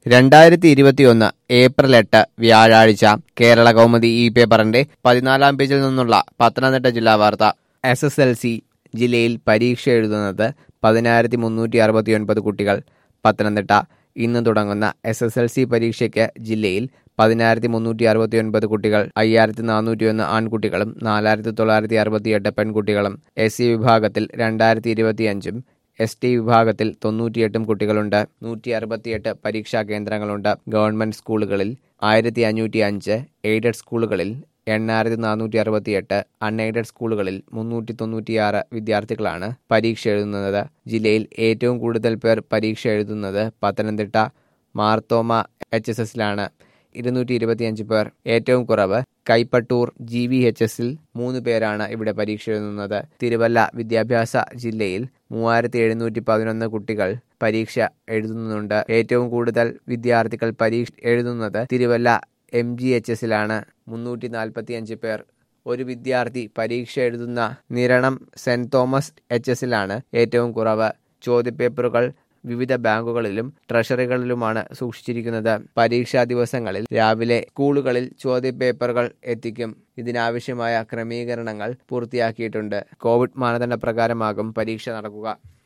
രണ്ടായിരത്തി ഇരുപത്തിയൊന്ന് ഏപ്രിൽ എട്ട് വ്യാഴാഴ്ച കേരള കൗമുദി ഈ പേപ്പറിന്റെ പതിനാലാം പേജിൽ നിന്നുള്ള പത്തനംതിട്ട ജില്ലാ വാർത്ത എസ് എസ് എൽ സി ജില്ലയിൽ പരീക്ഷ എഴുതുന്നത് പതിനായിരത്തി മുന്നൂറ്റി അറുപത്തിയൊൻപത് കുട്ടികൾ പത്തനംതിട്ട ഇന്ന് തുടങ്ങുന്ന എസ് എസ് എൽ സി പരീക്ഷയ്ക്ക് ജില്ലയിൽ പതിനായിരത്തി മുന്നൂറ്റി അറുപത്തിയൊൻപത് കുട്ടികൾ അയ്യായിരത്തി നാനൂറ്റിയൊന്ന് ആൺകുട്ടികളും നാലായിരത്തി തൊള്ളായിരത്തി അറുപത്തിയെട്ട് പെൺകുട്ടികളും എസ് സി വിഭാഗത്തിൽ രണ്ടായിരത്തി ഇരുപത്തിയഞ്ചും എസ് ടി വിഭാഗത്തിൽ തൊണ്ണൂറ്റിയെട്ടും കുട്ടികളുണ്ട് നൂറ്റി അറുപത്തിയെട്ട് പരീക്ഷാ കേന്ദ്രങ്ങളുണ്ട് ഗവൺമെന്റ് സ്കൂളുകളിൽ ആയിരത്തി അഞ്ഞൂറ്റി അഞ്ച് എയ്ഡഡ് സ്കൂളുകളിൽ എണ്ണായിരത്തി നാനൂറ്റി അറുപത്തിയെട്ട് അൺഎയ്ഡഡ് സ്കൂളുകളിൽ മുന്നൂറ്റി തൊണ്ണൂറ്റിയാറ് വിദ്യാർത്ഥികളാണ് പരീക്ഷ എഴുതുന്നത് ജില്ലയിൽ ഏറ്റവും കൂടുതൽ പേർ പരീക്ഷ എഴുതുന്നത് പത്തനംതിട്ട മാർത്തോമ എച്ച് എസ് എസിലാണ് ഇരുന്നൂറ്റി ഇരുപത്തിയഞ്ച് പേർ ഏറ്റവും കുറവ് കൈപ്പട്ടൂർ ജി വി എച്ച് എസിൽ മൂന്ന് പേരാണ് ഇവിടെ പരീക്ഷ എഴുതുന്നത് തിരുവല്ല വിദ്യാഭ്യാസ ജില്ലയിൽ മൂവായിരത്തി എഴുന്നൂറ്റി പതിനൊന്ന് കുട്ടികൾ പരീക്ഷ എഴുതുന്നുണ്ട് ഏറ്റവും കൂടുതൽ വിദ്യാർത്ഥികൾ പരീക്ഷ എഴുതുന്നത് തിരുവല്ല എം ജി എച്ച് എസിലാണ് മുന്നൂറ്റി നാൽപ്പത്തിയഞ്ച് പേർ ഒരു വിദ്യാർത്ഥി പരീക്ഷ എഴുതുന്ന നിരണം സെന്റ് തോമസ് എച്ച് എസിലാണ് ഏറ്റവും കുറവ് ചോദ്യപേപ്പറുകൾ വിവിധ ബാങ്കുകളിലും ട്രഷറികളിലുമാണ് സൂക്ഷിച്ചിരിക്കുന്നത് പരീക്ഷാ ദിവസങ്ങളിൽ രാവിലെ സ്കൂളുകളിൽ ചോദ്യപേപ്പറുകൾ എത്തിക്കും ഇതിനാവശ്യമായ ക്രമീകരണങ്ങൾ പൂർത്തിയാക്കിയിട്ടുണ്ട് കോവിഡ് മാനദണ്ഡ പ്രകാരമാകും പരീക്ഷ നടക്കുക